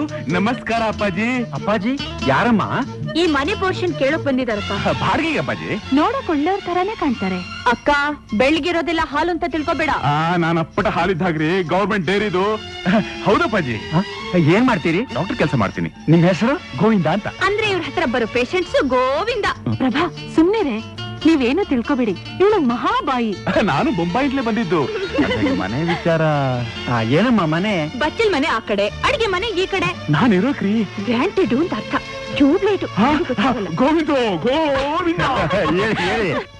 ನಮಸ್ಕಾರ ಅಪ್ಪಾಜಿ ಅಪ್ಪಾಜಿ ಯಾರಮ್ಮ ಈ ಮನೆ ಪೋರ್ಷನ್ ಕೇಳೋಕ್ ಬಂದಿದಾರಪ್ಪ ಬಾಡಿಗೆಗೆ ಅಪ್ಪಾಜಿ ನೋಡಕ್ ಒಳ್ಳೆಯವ್ರ ತರಾನೇ ಕಾಣ್ತಾರೆ ಅಕ್ಕ ಬೆಳ್ಗಿರೋದೆಲ್ಲ ಹಾಲು ಅಂತ ತಿಳ್ಕೊಬೇಡ ಆ ನಾನ್ ಅಪ್ಪಟ ಹಾಲಿದ್ದಾಗ್ರಿ ಗೌರ್ಮೆಂಟ್ ಡೈರಿದು ಹೌದಪ್ಪಾಜಿ ಹ? ಏನ್ ಮಾಡ್ತೀರಿ ಡಾಕ್ಟರ್ ಕೆಲಸ ಮಾಡ್ತೀನಿ ನಿಮ್ ಹೆಸರು ಗೋವಿಂದ ಅಂತ ಅಂದ್ರೆ ಇವ್ರ ಹತ್ರ ಬರೋ ಪೇಷಂಟ್ಸ್ ಗೋವಿಂದ ಪ್ರಭಾ ಸುಮ್ನೆರೆ ನೀವೇನು ತಿಳ್ಕೊಬೇಡಿ ಇವಳು ಮಹಾಬಾಯಿ ನಾನು ಬೊಂಬಾಯಿಂದಲೇ ಬಂದಿದ್ದು ಹಾಗಾಗಿ ಮನೆ ವಿಚಾರ ಆ, ಏನಮ್ಮ ಮನೆ ಬಚ್ಚಲ್ ಮನೆ ಆ ಕಡೆ ಅಡಿಗೆ ಮನೆ ಈ ಕಡೆ ನಾನು ಇರೋಕ್ರಿ ಗ್ರಾಂಟೆಡ್ ಅಂತ ಅರ್ಥ ಟ್ಯೂಬ್ಲೈಟ್ ಗೋವಿಂದ ಗೋವಿಂದ ಹೇಳಿ ಹೇಳಿ